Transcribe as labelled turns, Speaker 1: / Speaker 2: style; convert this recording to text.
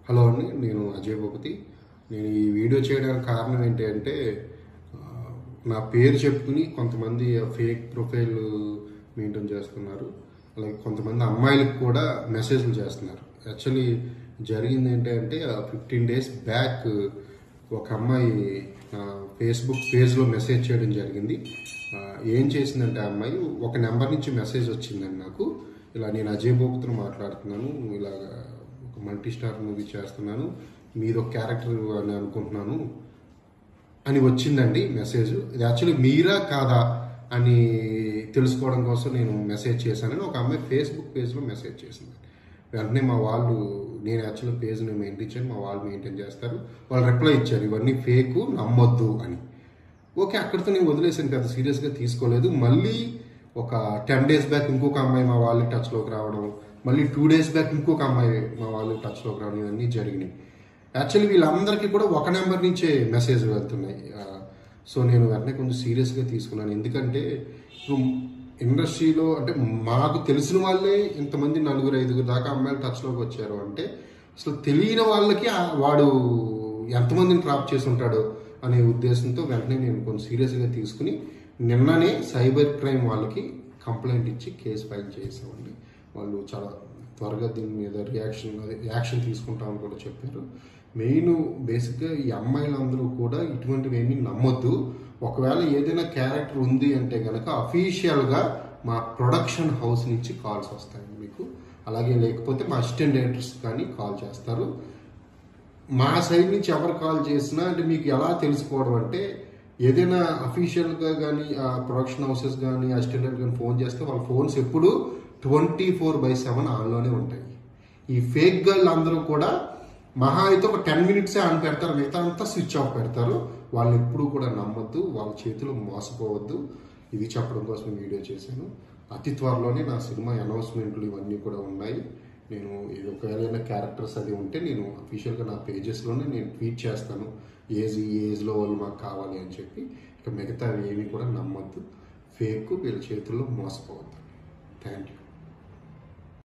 Speaker 1: hello అండి నేను అజయ్ భూపతి నేను ఈ వీడియో చేయడానికి కారణం ఏంటి అంటే ఆ, నా పేరు చెప్పుకుని కొంతమంది ఫేక్ ప్రొఫైల్ మెయింటైన్ చేస్తున్నారు అలాగే కొంతమంది అమ్మాయిలకు కూడా మెసేజ్లు చేస్తున్నారు యాక్చువల్లీ జరిగింది ఏంటంటే ఫిఫ్టీన్ డేస్ బ్యాక్ ఒక అమ్మాయి నా ఫేస్బుక్ పేజ్లో మెసేజ్ చేయడం జరిగింది ఆ, ఏం చేసిందంటే ఆ అమ్మాయి ఒక నెంబర్ నుంచి మెసేజ్ వచ్చిందండి నాకు ఇలా నేను అజయ్ భూపతిని మాట్లాడుతున్నాను ఇలాగా ఒక మల్టీ స్టార్ మూవీ చేస్తున్నాను మీరు ఒక క్యారెక్టర్ అని అనుకుంటున్నాను అని వచ్చిందండి మెసేజ్ ఇది యాక్చువల్లీ మీరా కాదా అని తెలుసుకోవడం కోసం నేను మెసేజ్ చేశానని ఒక అమ్మాయి ఫేస్బుక్ పేజ్లో మెసేజ్ చేసింది వెంటనే మా వాళ్ళు నేను యాక్చువల్లీ పేజ్ నేను మెయింటైన్ చేయను మా వాళ్ళు మెయింటైన్ చేస్తారు వాళ్ళు రిప్లై ఇచ్చారు ఇవన్నీ ఫేక్ నమ్మొద్దు అని ఓకే అక్కడితో నేను వదిలేసాను పెద్ద సీరియస్గా తీసుకోలేదు మళ్ళీ ఒక టెన్ డేస్ బ్యాక్ ఇంకొక అమ్మాయి మా వాళ్ళు టచ్లోకి రావడం మళ్ళీ టూ డేస్ బ్యాక్ ఇంకొక అమ్మాయి మా వాళ్ళు టచ్లోకి రావడం ఇవన్నీ జరిగినాయి యాక్చువల్లీ వీళ్ళందరికీ కూడా ఒక నెంబర్ నుంచే మెసేజ్ వెళ్తున్నాయి ఆ, సో నేను వెంటనే కొంచెం సీరియస్గా తీసుకున్నాను ఎందుకంటే ఇప్పుడు ఇండస్ట్రీలో అంటే మాకు తెలిసిన వాళ్ళే ఇంతమంది నలుగురు ఐదుగురు దాకా అమ్మాయిలు టచ్లోకి వచ్చారు అంటే అసలు తెలియని వాళ్ళకి ఆ- వాడు ఎంతమందిని ట్రాప్ చేసి ఉంటాడో అనే ఉద్దేశంతో వెంటనే నేను కొంచెం సీరియస్గా తీసుకుని నిన్ననే సైబర్ క్రైమ్ వాళ్ళకి కంప్లైంట్ ఇచ్చి కేసు ఫైల్ చేసామండి వాళ్ళు చాలా త్వరగా దీని మీద రియాక్షన్ అదే యాక్షన్ తీసుకుంటామని కూడా చెప్పారు మెయిన్ బేసిక్గా ఈ అమ్మాయిలందరూ కూడా ఇటువంటివి ఏమీ నమ్మొద్దు ఒకవేళ ఏదైనా క్యారెక్టర్ ఉంది అంటే కనుక అఫీషియల్గా మా ప్రొడక్షన్ హౌస్ నుంచి కాల్స్ వస్తాయండి మీకు అలాగే లేకపోతే మా అసిస్టెంట్ డైరెక్టర్స్ కానీ కాల్ చేస్తారు మా సైడ్ నుంచి ఎవరు కాల్ చేసినా అంటే మీకు ఎలా తెలుసుకోవడం అంటే ఏదైనా అఫీషియల్గా కానీ ప్రొడక్షన్ హౌసెస్ కానీ అసిస్టెంట్ కానీ ఫోన్ చేస్తే వాళ్ళ ఫోన్స్ ఎప్పుడు ట్వంటీ ఫోర్ బై సెవెన్ ఆన్లోనే ఉంటాయి ఈ ఫేక్ గర్ల్ అందరూ కూడా మహా అయితే ఒక టెన్ మినిట్సే ఆన్ పెడతారు మిగతా అంతా స్విచ్ ఆఫ్ పెడతారు వాళ్ళు ఎప్పుడూ కూడా నమ్మొద్దు వాళ్ళ చేతిలో మోసపోవద్దు ఇది చెప్పడం కోసం ఈ వీడియో చేశాను అతి త్వరలోనే నా సినిమా అనౌన్స్మెంట్లు ఇవన్నీ కూడా ఉన్నాయి నేను ఇది ఒకవేళ క్యారెక్టర్స్ అది ఉంటే నేను అఫీషియల్గా నా పేజెస్లోనే నేను ట్వీట్ చేస్తాను ఏజ్ ఈ ఏజ్లో వాళ్ళు మాకు కావాలి అని చెప్పి ఇక మిగతా ఏమీ కూడా నమ్మొద్దు ఫేక్ వీళ్ళ చేతుల్లో మోసపోవద్దు థ్యాంక్ యూ